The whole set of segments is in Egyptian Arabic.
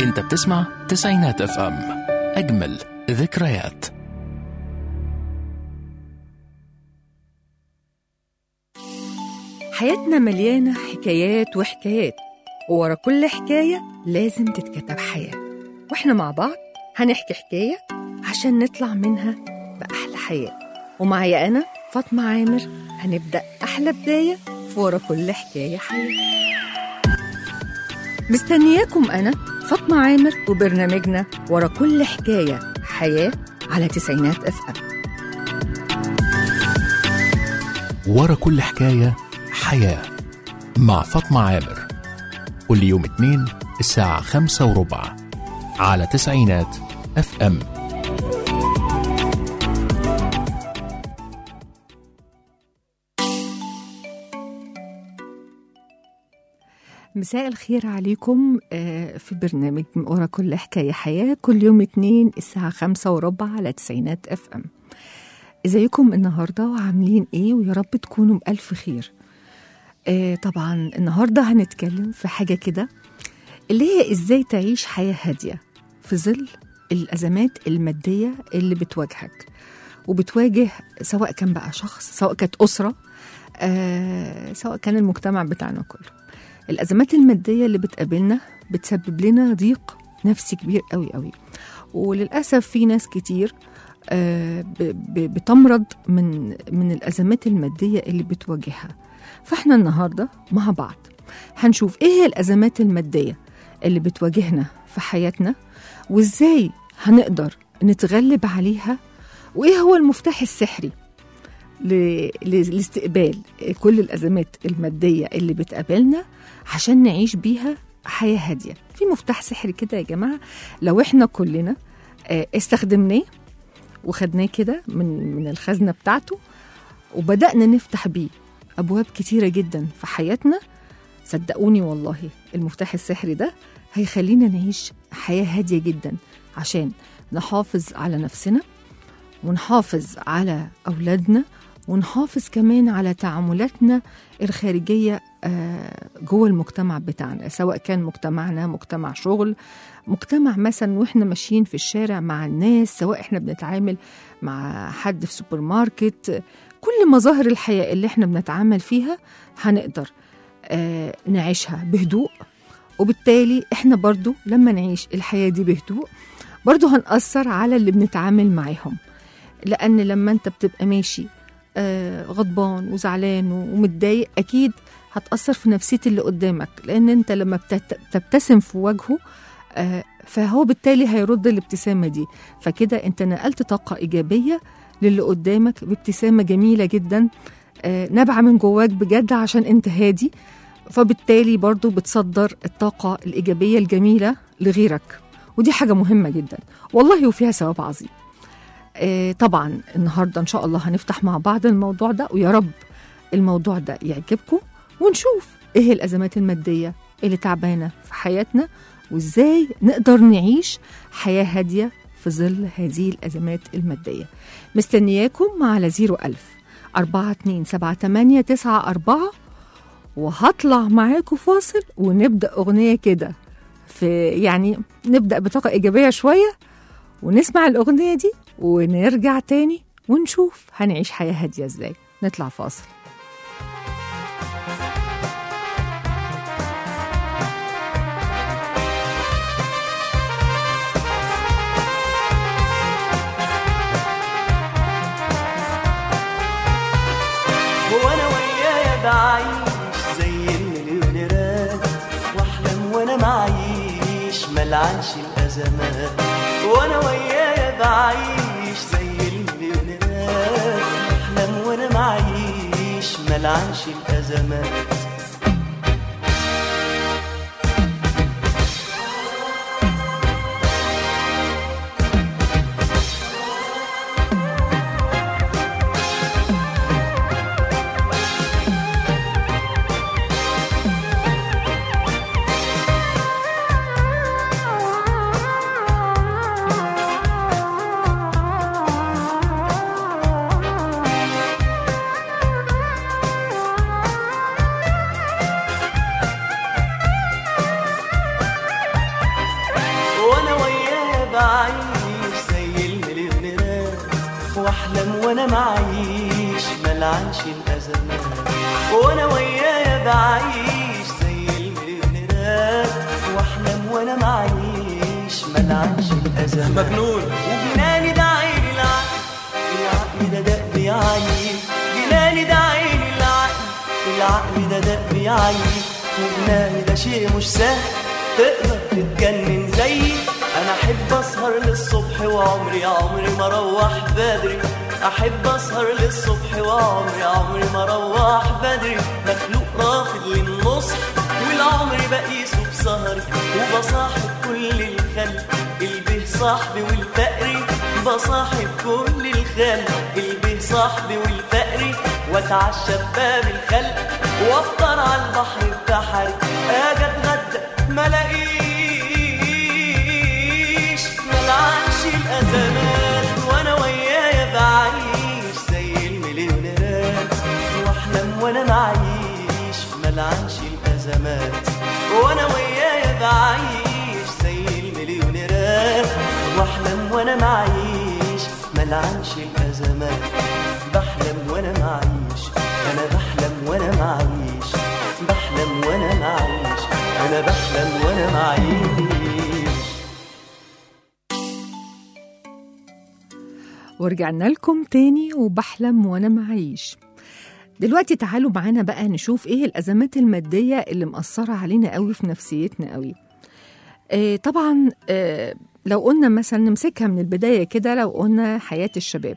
انت بتسمع تسعينات اف ام اجمل ذكريات حياتنا مليانة حكايات وحكايات وورا كل حكاية لازم تتكتب حياة واحنا مع بعض هنحكي حكاية عشان نطلع منها بأحلى حياة ومعايا أنا فاطمة عامر هنبدأ أحلى بداية في ورا كل حكاية حياة مستنياكم أنا فاطمة عامر وبرنامجنا ورا كل حكاية حياة على تسعينات اف ام ورا كل حكاية حياة مع فاطمة عامر كل يوم اثنين الساعة خمسة وربع على تسعينات اف ام مساء الخير عليكم آه، في برنامج ورا كل حكاية حياة كل يوم اتنين الساعة خمسة وربع على تسعينات اف ام ازيكم النهاردة وعاملين ايه ويا رب تكونوا بألف خير آه، طبعا النهاردة هنتكلم في حاجة كده اللي هي ازاي تعيش حياة هادية في ظل الأزمات المادية اللي بتواجهك وبتواجه سواء كان بقى شخص سواء كانت أسرة آه، سواء كان المجتمع بتاعنا كله الأزمات المادية اللي بتقابلنا بتسبب لنا ضيق نفسي كبير قوي قوي وللأسف في ناس كتير آه، ب- ب- بتمرض من من الأزمات المادية اللي بتواجهها فاحنا النهاردة مع بعض هنشوف ايه هي الأزمات المادية اللي بتواجهنا في حياتنا وازاي هنقدر نتغلب عليها وايه هو المفتاح السحري ل- ل- لاستقبال كل الأزمات المادية اللي بتقابلنا عشان نعيش بيها حياة هادية في مفتاح سحري كده يا جماعة لو احنا كلنا آه، استخدمناه وخدناه كده من من الخزنة بتاعته وبدأنا نفتح بيه أبواب كتيرة جدا في حياتنا صدقوني والله المفتاح السحري ده هيخلينا نعيش حياة هادية جدا عشان نحافظ على نفسنا ونحافظ على أولادنا ونحافظ كمان على تعاملاتنا الخارجية آه، جوه المجتمع بتاعنا سواء كان مجتمعنا مجتمع شغل مجتمع مثلا واحنا ماشيين في الشارع مع الناس سواء احنا بنتعامل مع حد في سوبر ماركت كل مظاهر الحياة اللي احنا بنتعامل فيها هنقدر آه، نعيشها بهدوء وبالتالي احنا برضو لما نعيش الحياة دي بهدوء برضو هنأثر على اللي بنتعامل معاهم لأن لما انت بتبقى ماشي آه، غضبان وزعلان ومتضايق أكيد هتأثر في نفسية اللي قدامك لأن انت لما بتت- بتبتسم في وجهه آه، فهو بالتالي هيرد الابتسامة دي فكده انت نقلت طاقة إيجابية للي قدامك بابتسامة جميلة جدا آه، نابعة من جواك بجد عشان انت هادي فبالتالي برضو بتصدر الطاقة الإيجابية الجميلة لغيرك ودي حاجة مهمة جدا والله وفيها ثواب عظيم آه، طبعا النهاردة إن شاء الله هنفتح مع بعض الموضوع ده ويا رب الموضوع ده يعجبكم ونشوف إيه الأزمات المادية اللي تعبانة في حياتنا وإزاي نقدر نعيش حياة هادية في ظل هذه الأزمات المادية مستنياكم على 01000 4278994 وهطلع معاكم فاصل ونبدأ أغنية كده في يعني نبدأ بطاقة إيجابية شوية ونسمع الأغنية دي ونرجع تاني ونشوف هنعيش حياة هادية إزاي نطلع فاصل وانا ويايا بعيش زي المليونيرات واحلم وانا معيش ملعنش الازمات وانا ويايا بعيش زي المليونيرات واحلم وانا معيش ملعنش الازمات وانا معيش ملعنش الازمات وانا ويايا بعيش زي المليونيرات واحلم وانا معيش ملعنش الازمات مجنون وجناني ده عيني العقل العقل ده دق بيعيب جناني ده عيني العقل العقل ده دق بيعيب وجناني ده شيء مش سهل تقدر تتجنن زيي انا احب اسهر للصبح وعمري عمري ما اروح بدري احب اسهر للصبح وعمري عمري ما اروح بدري مخلوق رافض للنصح والعمر بقيسه بسهري وبصاحب كل الخلق البه صاحبي والفقري بصاحب كل الخلق البه صاحبي والفقري واتعشى بباب الخلق وافطر على البحر بتاعي اجي اتغدى ما الاقيش ملعنش الازمات وانا ويايا بعيش زي المليونيرات واحلم وانا معيش ملعنش الازمات وانا ويايا بعيش زي المليونيرات واحلم وانا معيش ملعنش الازمات بحلم وانا معيش انا بحلم وانا معيش بحلم وانا معيش انا بحلم وانا معيش ورجعنا لكم تاني وبحلم وانا معيش دلوقتي تعالوا معانا بقى نشوف ايه الازمات الماديه اللي مأثره علينا قوي في نفسيتنا قوي آه طبعا آه لو قلنا مثلا نمسكها من البدايه كده لو قلنا حياه الشباب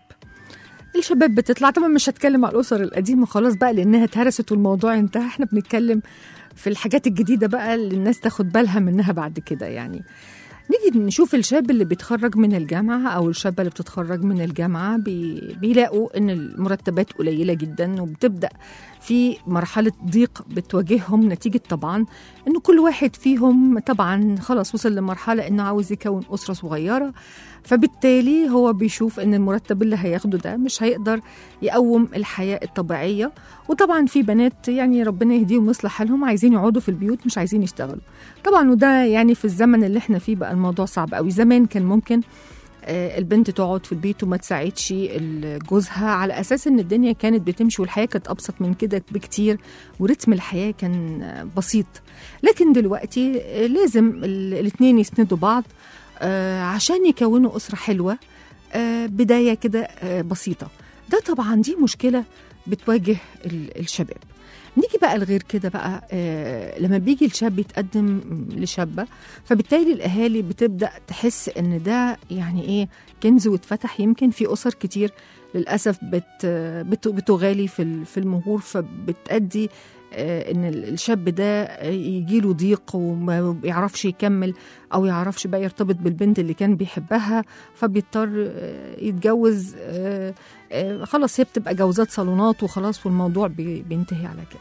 الشباب بتطلع طبعا مش هتكلم على الاسر القديمه خلاص بقى لانها اتهرست والموضوع انتهى احنا بنتكلم في الحاجات الجديده بقى اللي الناس تاخد بالها منها بعد كده يعني نيجي نشوف الشاب اللي بيتخرج من الجامعة أو الشابة اللي بتتخرج من الجامعة بي بيلاقوا إن المرتبات قليلة جدا وبتبدأ في مرحلة ضيق بتواجههم نتيجة طبعا إنه كل واحد فيهم طبعا خلاص وصل لمرحلة إنه عاوز يكون أسرة صغيرة فبالتالي هو بيشوف إن المرتب اللي هياخده ده مش هيقدر يقوم الحياة الطبيعية وطبعا في بنات يعني ربنا يهديهم ويصلح حالهم عايزين يقعدوا في البيوت مش عايزين يشتغلوا طبعا وده يعني في الزمن اللي احنا فيه بقى الموضوع صعب قوي زمان كان ممكن آه، البنت تقعد في البيت وما تساعدش ال- جوزها على اساس ان الدنيا كانت بتمشي والحياه كانت ابسط من كده بكتير ورتم الحياه كان آه، بسيط لكن دلوقتي آه، لازم الاثنين يسندوا بعض آه، عشان يكونوا اسره حلوه آه، بدايه كده آه، بسيطه ده طبعا دي مشكله بتواجه ال- الشباب نيجي بقى لغير كده بقى آه لما بيجي الشاب يتقدم لشابه فبالتالي الاهالي بتبدا تحس ان ده يعني ايه كنز واتفتح يمكن في اسر كتير للاسف بت بت بتغالي في ال- في المهور فبتادي آه، ان ال- الشاب ده يجي له ضيق وما بيعرفش يكمل او يعرفش بقى يرتبط بالبنت اللي كان بيحبها فبيضطر آه، يتجوز آه، آه، خلاص هي بتبقى جوازات صالونات وخلاص والموضوع بي- بينتهي على كده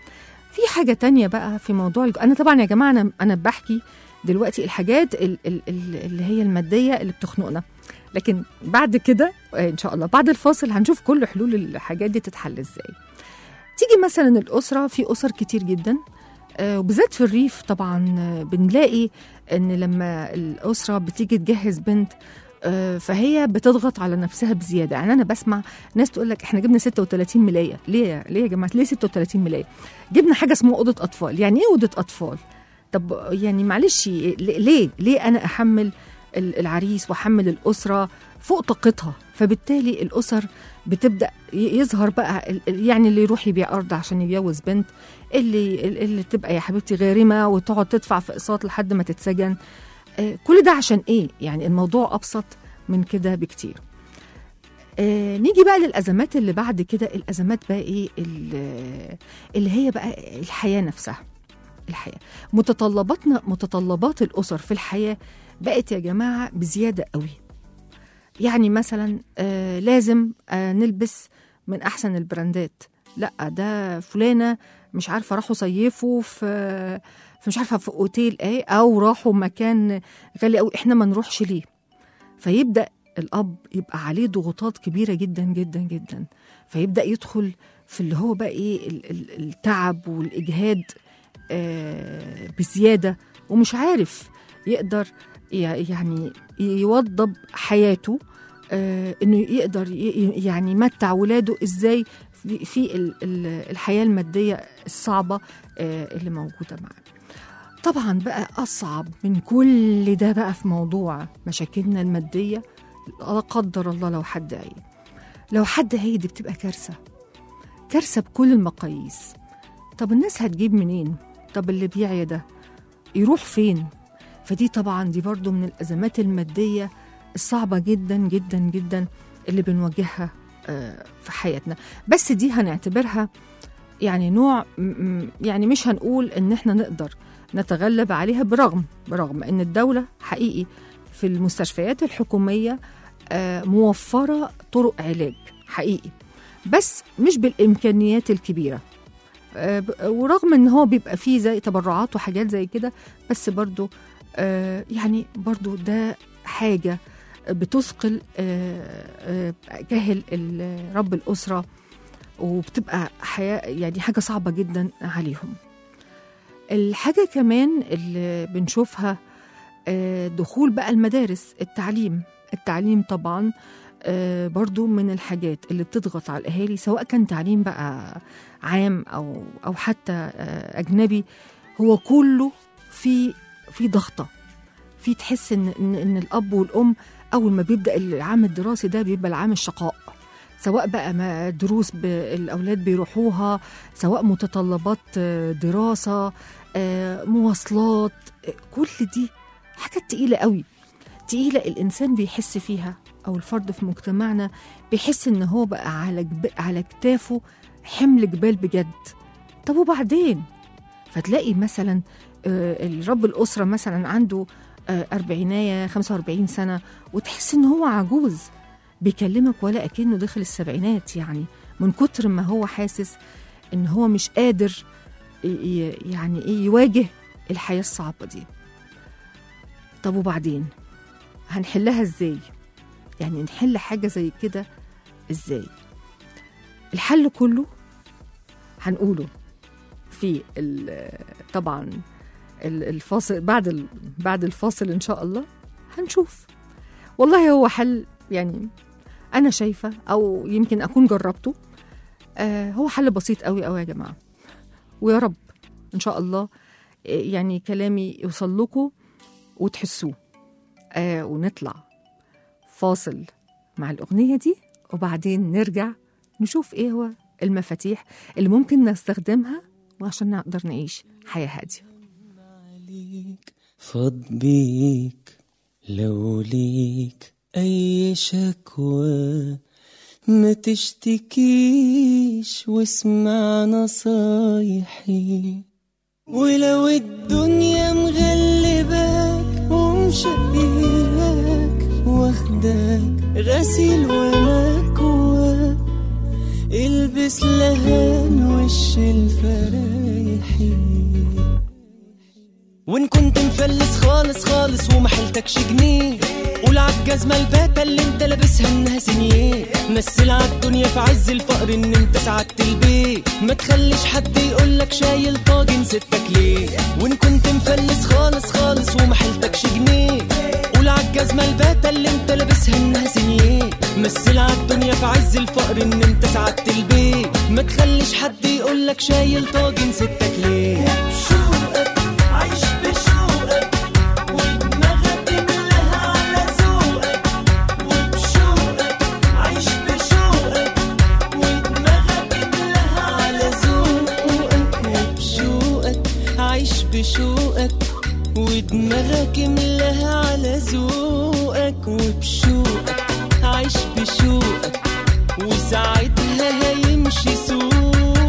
في حاجة تانية بقى في موضوع الج- أنا طبعا يا جماعة أنا أنا بحكي دلوقتي الحاجات ال- ال- ال- اللي هي المادية اللي بتخنقنا لكن بعد كده آه، إن شاء الله بعد الفاصل هنشوف كل حلول الحاجات دي تتحل إزاي تيجي مثلا الأسرة في أسر كتير جدا آه، وبالذات في الريف طبعا آه، بنلاقي ان لما الاسره بتيجي تجهز بنت آه، فهي بتضغط على نفسها بزياده يعني انا بسمع ناس تقول لك احنا جبنا 36 ملايه ليه ليه يا جماعه ليه 36 ملايه جبنا حاجه اسمها اوضه اطفال يعني ايه اوضه اطفال طب يعني معلش ليه ليه انا احمل ال- العريس واحمل الاسره فوق طاقتها فبالتالي الاسر بتبدا ي- يظهر بقى ال- ال- يعني اللي يروح يبيع ارض عشان يتجوز بنت اللي اللي تبقى يا حبيبتي غارمه وتقعد تدفع في اقساط لحد ما تتسجن آه، كل ده عشان ايه يعني الموضوع ابسط من كده بكتير آه نيجي بقى للازمات اللي بعد كده الازمات بقى ايه ال- اللي هي بقى الحياه نفسها الحياه متطلباتنا متطلبات الاسر في الحياه بقت يا جماعه بزياده قوي يعني مثلا آه لازم آه نلبس من احسن البراندات لا ده فلانه مش عارفه راحوا صيفوا في في مش عارفه في اوتيل ايه او راحوا مكان غالي قوي احنا ما نروحش ليه فيبدا الاب يبقى عليه ضغوطات كبيره جدا جدا جدا فيبدا يدخل في اللي هو بقى ايه ال- ال- التعب والاجهاد آه بزياده ومش عارف يقدر ي- يعني يوضب حياته آه انه يقدر ي- ي- يعني يمتع ولاده ازاي في- في ال- ال- الحياه الماديه الصعبه آه اللي موجوده معاه طبعا بقى اصعب من كل ده بقى في موضوع مشاكلنا الماديه لا قدر الله لو حد عيد لو حد عيد دي بتبقى كارثه كارثه بكل المقاييس طب الناس هتجيب منين طب اللي بيعيا ده يروح فين فدي طبعا دي برضو من الازمات الماديه الصعبه جدا جدا جدا اللي بنواجهها آه، في حياتنا بس دي هنعتبرها يعني نوع م- م- يعني مش هنقول ان احنا نقدر نتغلب عليها برغم برغم ان الدوله حقيقي في المستشفيات الحكوميه آه، موفره طرق علاج حقيقي بس مش بالامكانيات الكبيره آه، ب- ورغم ان هو بيبقى فيه زي تبرعات وحاجات زي كده بس برضو آه، يعني برضو ده حاجه بتثقل آه، آه، كاهل ال- رب الاسره وبتبقى حياه يعني حاجه صعبه جدا عليهم الحاجه كمان اللي بنشوفها آه، دخول بقى المدارس التعليم التعليم طبعا آه، برضو من الحاجات اللي بتضغط على الاهالي سواء كان تعليم بقى عام او او حتى آه، اجنبي هو كله في في ضغطه في تحس ان ان, إن الاب والام اول ما بيبدا العام الدراسي ده بيبقى العام الشقاء سواء بقى ما دروس ب- الاولاد بيروحوها سواء متطلبات آه، دراسه آه، مواصلات آه، كل دي حاجات تقيله قوي تقيله الانسان بيحس فيها او الفرد في مجتمعنا بيحس ان هو بقى على جب... على كتافه حمل جبال بجد طب وبعدين فتلاقي مثلا آه، الرب الاسره مثلا عنده آه، أربعينية 45 سنة وتحس إن هو عجوز بيكلمك ولا أكنه داخل السبعينات يعني من كتر ما هو حاسس إن هو مش قادر ي- ي- يعني إيه يواجه الحياة الصعبة دي طب وبعدين هنحلها إزاي يعني نحل حاجة زي كده إزاي الحل كله هنقوله في ال- طبعا ال- الفاصل بعد ال- بعد الفاصل ان شاء الله هنشوف والله هو حل يعني انا شايفه او يمكن اكون جربته آه هو حل بسيط قوي قوي يا جماعه ويا رب ان شاء الله آه، يعني كلامي يوصل لكم وتحسوه آه ونطلع فاصل مع الاغنيه دي وبعدين نرجع نشوف ايه هو المفاتيح اللي ممكن نستخدمها وعشان نقدر نعيش حياه هاديه عليك فاض بيك لو ليك أي شكوى ما تشتكيش واسمع نصايحي ولو الدنيا مغلباك ومشقياك واخداك غسيل ومكواك البس لهان وش الفرايحي وان كنت مفلس خالص خالص وما حيلتكش جنيه قول عالجزمة الباتة اللي انت لابسها انها سنيه مثل عالدنيا في عز الفقر ان انت سعدت البيت ما تخليش حد يقولك شايل طاجن ستك ليه وان كنت مفلس خالص خالص وما حيلتكش جنيه قول عالجزمة الباتة اللي انت لابسها انها سنيه مثل عالدنيا في عز الفقر ان انت سعدت البيت ما تخليش حد يقولك شايل طاجن ستك ليه بشوقك عيش بشوقك ودماغك املاها على ذوقك وبشوقك عيش بشوقك ودماغك املاها على ذوقك وبشوقك عيش بشوقك ودماغك املاها على ذوقك وبشوقك عيش بشوقك وساعتها هيمشي سوقك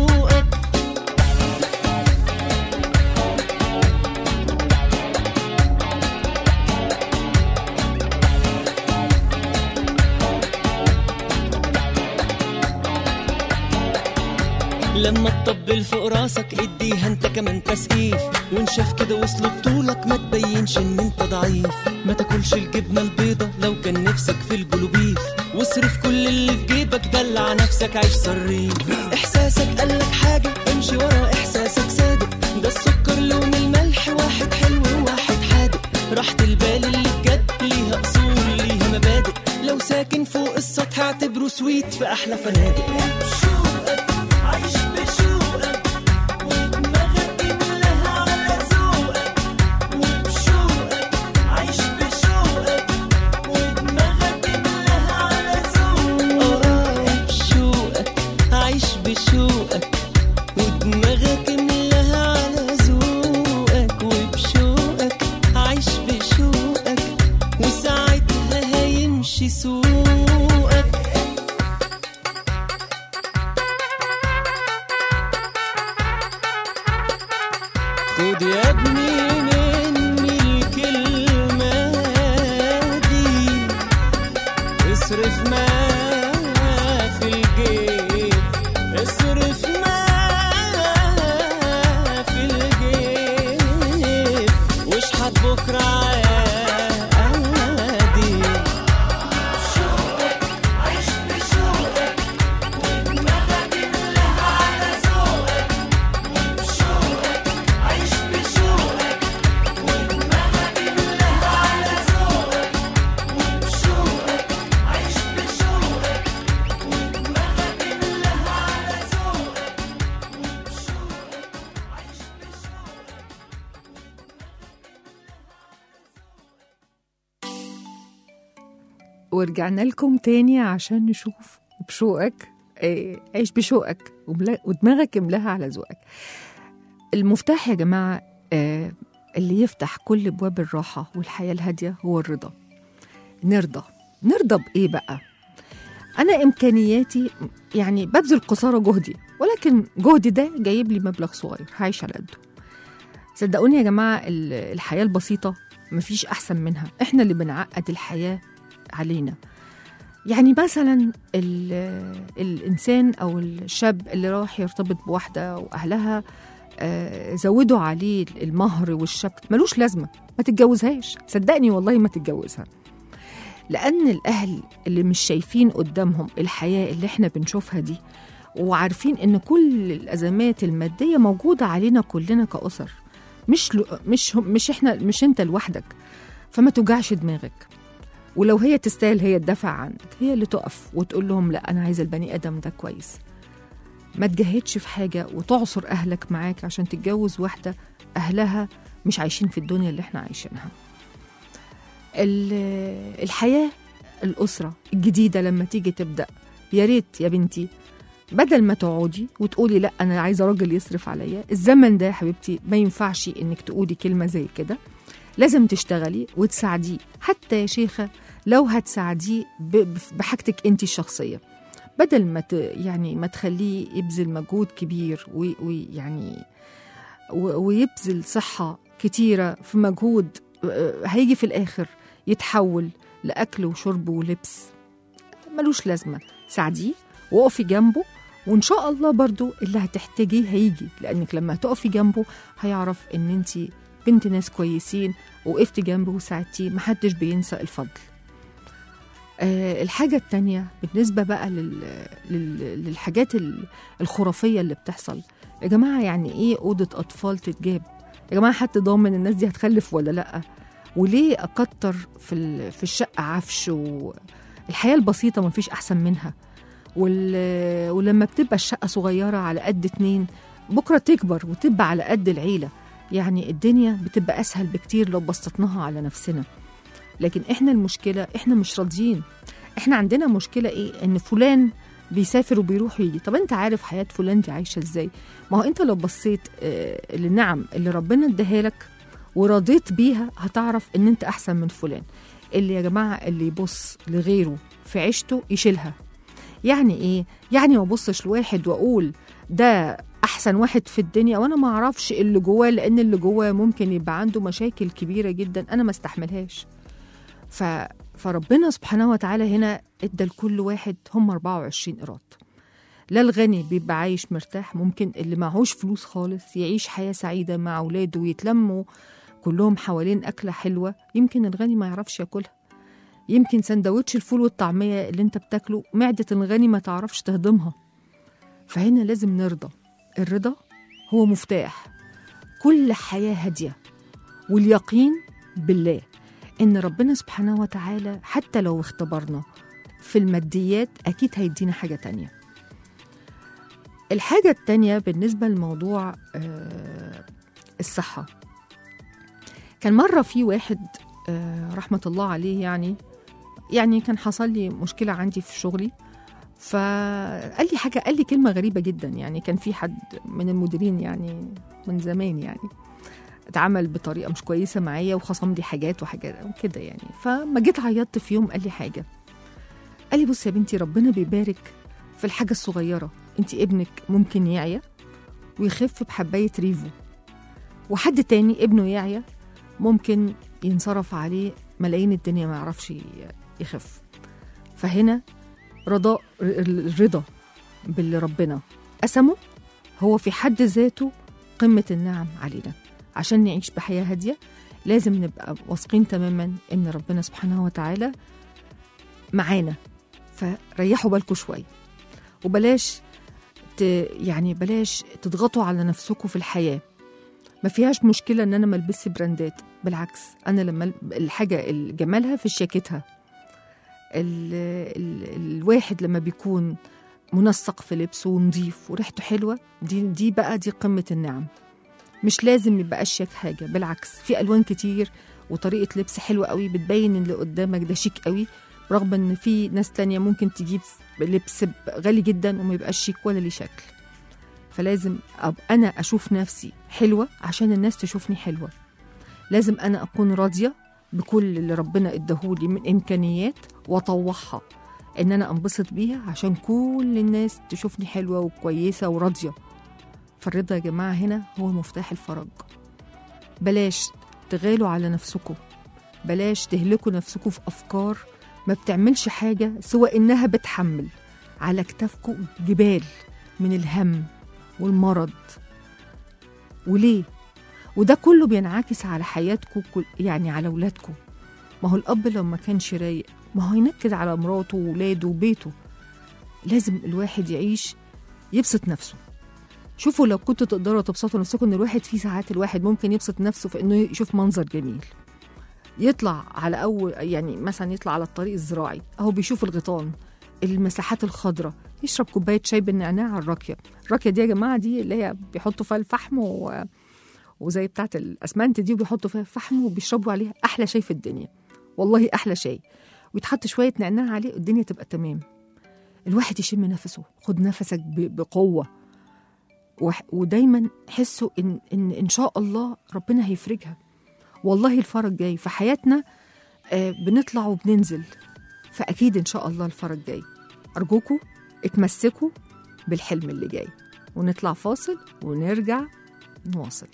لما تطبل فوق راسك اديها انت كمان تسقيف وان شاف كده وصل بطولك ما تبينش ان انت ضعيف ما تاكلش الجبنه البيضه لو كان نفسك في البلوبيف واصرف كل اللي في جيبك دلع نفسك عيش صريف احساسك قالك حاجه امشي ورا احساسك صادق ده السكر لون الملح واحد حلو وواحد حادق راحة البال اللي بجد ليها اصول ليها مبادئ لو ساكن في سويت في احلى فنادق بشوقك عايش بشوقك ودماغك كلها على ذوقك وبشوقك عايش بشوقك ودماغك كلها على ذوقك اه بشوقك عايش بشوقك ودماغك ملاها على ذوقك وبشوقك عايش بشوقك وساعتها هيمشي سوقك خد يا ابني مني الكلمة دي اصرف ما في الجيب اصرف ما في الجيب واشحت بكرة عادي ورجعنا لكم تاني عشان نشوف بشوقك آه، عيش بشوقك وملا- ودماغك املاها على ذوقك المفتاح يا جماعة آه، اللي يفتح كل ابواب الراحه والحياه الهاديه هو الرضا نرضى نرضى بايه بقى انا امكانياتي يعني ببذل قصارى جهدي ولكن جهدي ده جايب لي مبلغ صغير هعيش على قده صدقوني يا جماعه ال- الحياه البسيطه مفيش احسن منها احنا اللي بنعقد الحياه علينا يعني مثلا ال- الانسان او الشاب اللي راح يرتبط بواحده واهلها آه، زودوا عليه المهر والشبك ملوش لازمه ما تتجوزهاش صدقني والله ما تتجوزها لان الاهل اللي مش شايفين قدامهم الحياه اللي احنا بنشوفها دي وعارفين ان كل الازمات الماديه موجوده علينا كلنا كاسر مش لو مش هم مش احنا مش انت لوحدك فما توجعش دماغك ولو هي تستاهل هي تدافع عنك هي اللي تقف وتقول لهم لا انا عايزه البني ادم ده كويس ما تجهدش في حاجه وتعصر اهلك معاك عشان تتجوز واحده اهلها مش عايشين في الدنيا اللي احنا عايشينها ال- الحياه الاسره الجديده لما تيجي تبدا يا ريت يا بنتي بدل ما تقعدي وتقولي لا انا عايزه راجل يصرف عليا الزمن ده يا حبيبتي ما ينفعش انك تقولي كلمه زي كده لازم تشتغلي وتساعديه حتى يا شيخه لو هتساعديه ب- بحاجتك انت الشخصيه بدل ما ت... يعني ما تخليه يبذل مجهود كبير وي- ويعني و... ويبذل صحه كتيره في مجهود آه، هيجي في الاخر يتحول لاكل وشرب ولبس ملوش لازمه ساعديه وقفي جنبه وان شاء الله برضو اللي هتحتاجيه هيجي لانك لما هتقفي جنبه هيعرف ان انت بنت ناس كويسين وقفتي جنبه وساعدتيه محدش بينسى الفضل آه الحاجة التانية بالنسبة بقى لل... لل... للحاجات ال- الخرافية اللي بتحصل يا جماعة يعني ايه أوضة أطفال تتجاب يا جماعة حد ضامن الناس دي هتخلف ولا لأ وليه أكتر في, ال... في الشقة عفش والحياة البسيطة مفيش أحسن منها وال... ولما بتبقى الشقة صغيرة على قد اتنين بكرة تكبر وتبقى على قد العيلة يعني الدنيا بتبقى أسهل بكتير لو بسطناها على نفسنا لكن احنا المشكلة احنا مش راضيين احنا عندنا مشكلة ايه ان فلان بيسافر وبيروح ويجي طب انت عارف حياة فلان دي عايشة ازاي ما هو انت لو بصيت آه، للنعم اللي ربنا اداها لك ورضيت بيها هتعرف ان انت احسن من فلان اللي يا جماعة اللي يبص لغيره في عيشته يشيلها يعني ايه يعني ما ابصش لواحد واقول ده احسن واحد في الدنيا وانا ما اعرفش اللي جواه لان اللي جواه ممكن يبقى عنده مشاكل كبيره جدا انا ما استحملهاش ف... فربنا سبحانه وتعالى هنا ادى لكل واحد هم 24 قيراط لا الغني بيبقى عايش مرتاح ممكن اللي معهوش فلوس خالص يعيش حياة سعيدة مع أولاده ويتلموا كلهم حوالين أكلة حلوة يمكن الغني ما يعرفش ياكلها يمكن سندوتش الفول والطعمية اللي انت بتاكله معدة الغني ما تعرفش تهضمها فهنا لازم نرضى الرضا هو مفتاح كل حياة هادية واليقين بالله إن ربنا سبحانه وتعالى حتى لو اختبرنا في الماديات أكيد هيدينا حاجة تانية الحاجة التانية بالنسبة لموضوع آه، الصحة كان مرة في واحد آه، رحمة الله عليه يعني يعني كان حصل لي مشكلة عندي في شغلي فقال لي حاجة قال لي كلمة غريبة جدا يعني كان في حد من المديرين يعني من زمان يعني اتعامل بطريقة مش كويسة معايا وخصم لي حاجات وحاجات وكده يعني فما جيت عيطت في يوم قال لي حاجة قال لي بص يا بنتي ربنا بيبارك في الحاجة الصغيرة انت ابنك ممكن يعيا ويخف بحباية ريفو وحد تاني ابنه يعيا ممكن ينصرف عليه ملايين الدنيا ما يعرفش ي- يخف فهنا رضاء الرضا باللي ربنا قسمه هو في حد ذاته قمة النعم علينا عشان نعيش بحياة هادية لازم نبقى واثقين تماما ان ربنا سبحانه وتعالى معانا فريحوا بالكم شوية وبلاش ت... يعني بلاش تضغطوا على نفسكم في الحياة ما فيهاش مشكلة ان انا ما البسش براندات بالعكس انا لما ال- الحاجة جمالها في شياكتها ال... ال... الواحد لما بيكون منسق في لبسه ونظيف وريحته حلوة دي دي بقى دي قمة النعم مش لازم يبقى اشيك حاجة بالعكس في الوان كتير وطريقة لبس حلوة قوي بتبين ان اللي قدامك ده شيك قوي رغم ان في ناس تانية ممكن تجيب لبس غالي جدا وما يبقاش شيك ولا ليه شكل فلازم أبقى انا اشوف نفسي حلوة عشان الناس تشوفني حلوة لازم انا اكون راضية بكل اللي ربنا اداهولي من امكانيات واطوعها ان انا انبسط بيها عشان كل الناس تشوفني حلوة وكويسة وراضية فالرضا يا جماعة هنا هو مفتاح الفرج بلاش تغالوا على نفسكم بلاش تهلكوا نفسكم في أفكار ما بتعملش حاجة سوى إنها بتحمل على كتافكم جبال من الهم والمرض وليه؟ وده كله بينعكس على حياتكم كل يعني على ولادكم ما هو الأب لو ما كانش رايق ما هو ينكد على مراته وولاده وبيته لازم الواحد يعيش يبسط نفسه شوفوا لو كنتوا تقدروا تبسطوا نفسكم ان الواحد في ساعات الواحد ممكن يبسط نفسه في انه يشوف منظر جميل يطلع على اول يعني مثلا يطلع على الطريق الزراعي اهو بيشوف الغيطان المساحات الخضراء يشرب كوبايه شاي بالنعناع على الراكيه الراكيه دي يا جماعه دي اللي هي بيحطوا فيها الفحم و... وزي بتاعه الاسمنت دي وبيحطوا فيها فحم وبيشربوا عليها احلى شاي في الدنيا والله احلى شاي ويتحط شويه نعناع عليه الدنيا تبقى تمام الواحد يشم نفسه خد نفسك ب... بقوه وح- ودايما حسوا ان ان ان شاء الله ربنا هيفرجها والله الفرج جاي في حياتنا آه، بنطلع وبننزل فاكيد ان شاء الله الفرج جاي ارجوكوا اتمسكوا بالحلم اللي جاي ونطلع فاصل ونرجع نواصل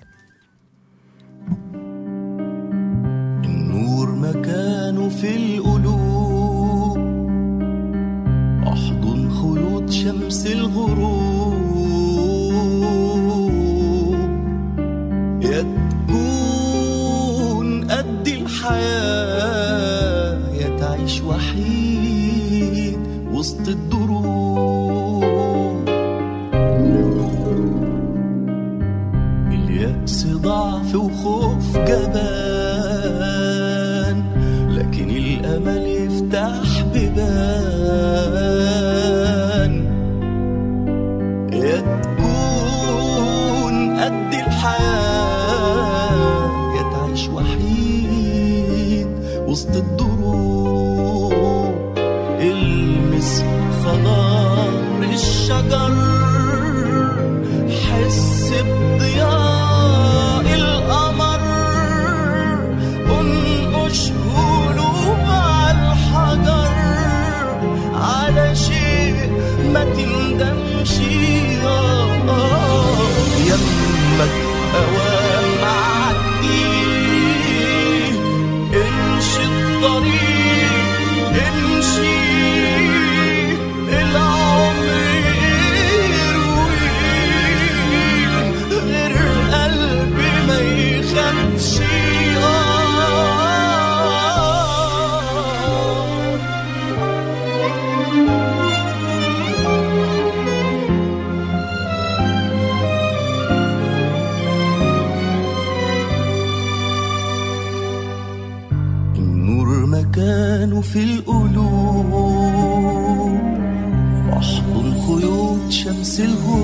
النور مكانه في القلوب احضن خيوط شمس الغروب يا تكون قد الحياة يا تعيش وحيد وسط الدروب اليأس ضعف وخوف جبان لكن الأمل يفتح بيبان يا تكون قد الحياة يا تعيش وحيد وسط الدروب المس خضار الشجر حس بضياء القمر انقش قلوب على الحجر على شيء ما تندمش آه، آه، يمك اوام معدي امشي الطريق امشي العمر يروي غير القلب ما يخافش آه النور مكانه في القلوب شمس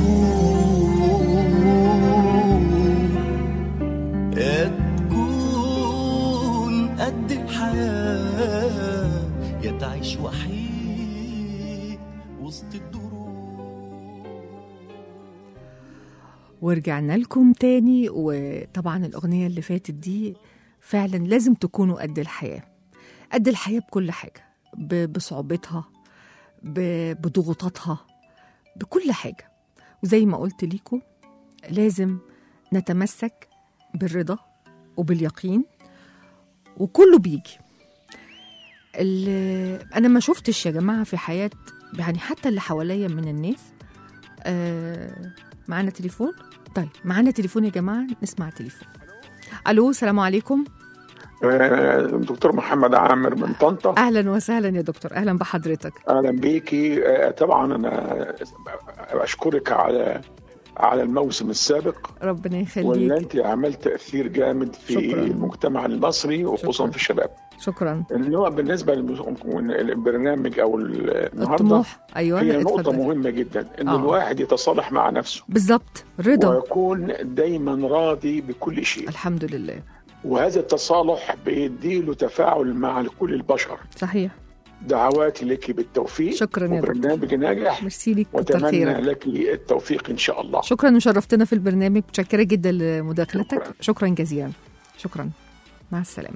الغروب يا تكون قد الحياة يا تعيش وحيد وسط الدروب ورجعنا لكم تاني وطبعا الأغنية اللي فاتت دي فعلا لازم تكونوا قد الحياة قد الحياة بكل حاجة ب- بصعوبتها ب- بضغوطاتها بكل حاجة وزي ما قلت ليكم لازم نتمسك بالرضا وباليقين وكله بيجي ال- أنا ما شفتش يا جماعة في حياة يعني حتى اللي حواليا من الناس آه معانا تليفون طيب معانا تليفون يا جماعة نسمع تليفون ألو السلام عليكم آه، دكتور محمد عامر من طنطا أهلا وسهلا يا دكتور أهلا بحضرتك اهلا بيكي آه، طبعا انا اشكرك على على الموسم السابق ربنا واللي يخليك انت عملت تاثير جامد في شكراً. المجتمع المصري وخصوصا شكراً. في الشباب شكرا اللي هو بالنسبه للبرنامج او النهارده الطموح أيوة هي نقطه اتفضل. مهمه جدا ان آه. الواحد يتصالح مع نفسه بالظبط رضا ويكون دايما راضي بكل شيء الحمد لله وهذا التصالح بيديله تفاعل مع كل البشر صحيح دعواتي لك بالتوفيق شكراً يا دكتور. وبرنامج ناجح ميرسي ليك كتر واتمنى خيرك لك التوفيق ان شاء الله شكرا وشرفتنا في البرنامج متشكرة جدا لمداخلتك شكراً. شكرا جزيلا شكرا مع السلامة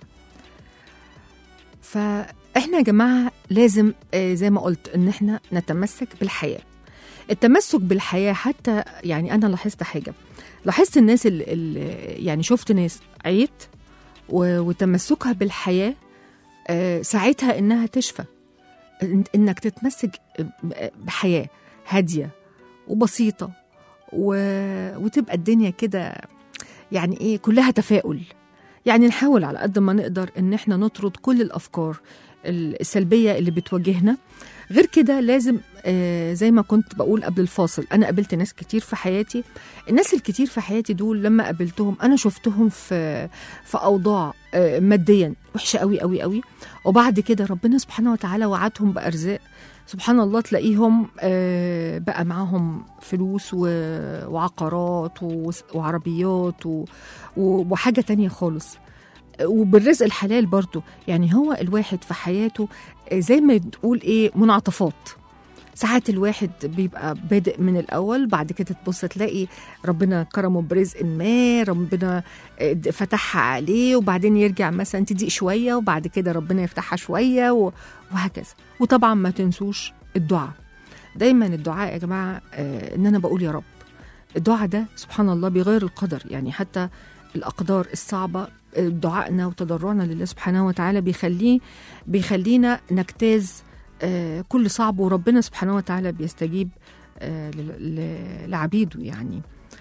فاحنا يا جماعة لازم آه، زي ما قلت ان احنا نتمسك بالحياة التمسك بالحياة حتى يعني انا لاحظت حاجة لاحظت الناس اللي يعني شفت ناس عيت و- وتمسكها بالحياة آه، ساعتها انها تشفى إن- انك تتمسك بحياة هادية وبسيطة و... وتبقى الدنيا كده يعني ايه كلها تفاؤل يعني نحاول على قد ما نقدر ان احنا نطرد كل الافكار السلبيه اللي بتواجهنا غير كده لازم آه زي ما كنت بقول قبل الفاصل انا قابلت ناس كتير في حياتي الناس الكتير في حياتي دول لما قابلتهم انا شفتهم في في اوضاع آه ماديا وحشه قوي قوي قوي وبعد كده ربنا سبحانه وتعالى وعدهم بارزاق سبحان الله تلاقيهم آه، بقى معاهم فلوس و- وعقارات و- وعربيات و- و- وحاجة تانية خالص وبالرزق الحلال برضو يعني هو الواحد في حياته آه، زي ما تقول ايه منعطفات ساعات الواحد بيبقى بادئ من الأول بعد كده تبص تلاقي ربنا كرمه برزق ما ربنا آه، فتحها عليه وبعدين يرجع مثلا تضيق شوية وبعد كده ربنا يفتحها شوية و- وهكذا وطبعا ما تنسوش الدعاء دايما الدعاء يا جماعة آه، ان انا بقول يا رب الدعاء ده سبحان الله بيغير القدر يعني حتى الأقدار الصعبة آه، دعائنا وتضرعنا لله سبحانه وتعالى بيخليه بيخلينا نجتاز آه، كل صعب وربنا سبحانه وتعالى بيستجيب آه، ل- ل- لعبيده يعني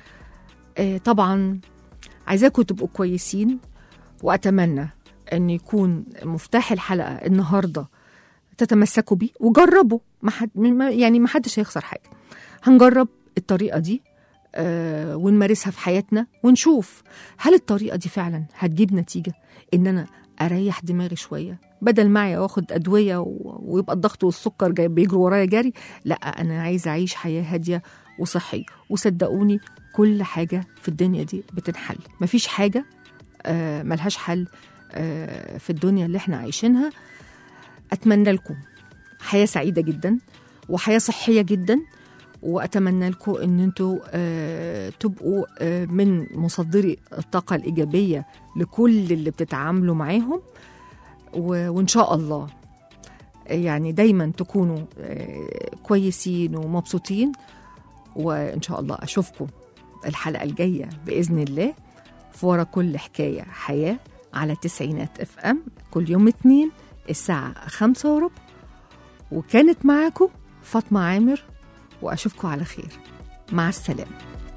آه، طبعا عايزاكم تبقوا كويسين وأتمنى أن يكون مفتاح الحلقة النهاردة تتمسكوا بيه وجربوا ما حد ما- يعني ما حدش هيخسر حاجة هنجرب الطريقة دي آه ونمارسها في حياتنا ونشوف هل الطريقة دي فعلا هتجيب نتيجة إن أنا أريح دماغي شوية بدل معي واخد أدوية و- ويبقى الضغط والسكر جاي بيجروا ورايا جري لا أنا عايزة أعيش حياة هادية وصحية وصدقوني كل حاجة في الدنيا دي بتنحل مفيش حاجة آه ملهاش حل آه في الدنيا اللي احنا عايشينها أتمنى لكم حياة سعيدة جدا وحياة صحية جدا وأتمنى لكم أن أنتوا آه تبقوا آه من مصدري الطاقة الإيجابية لكل اللي بتتعاملوا معاهم و- وإن شاء الله يعني دايما تكونوا آه كويسين ومبسوطين وإن شاء الله أشوفكم الحلقة الجاية بإذن الله في ورا كل حكاية حياة على تسعينات اف ام كل يوم اتنين الساعة خمسة وربع وكانت معاكم فاطمة عامر وأشوفكم على خير مع السلامة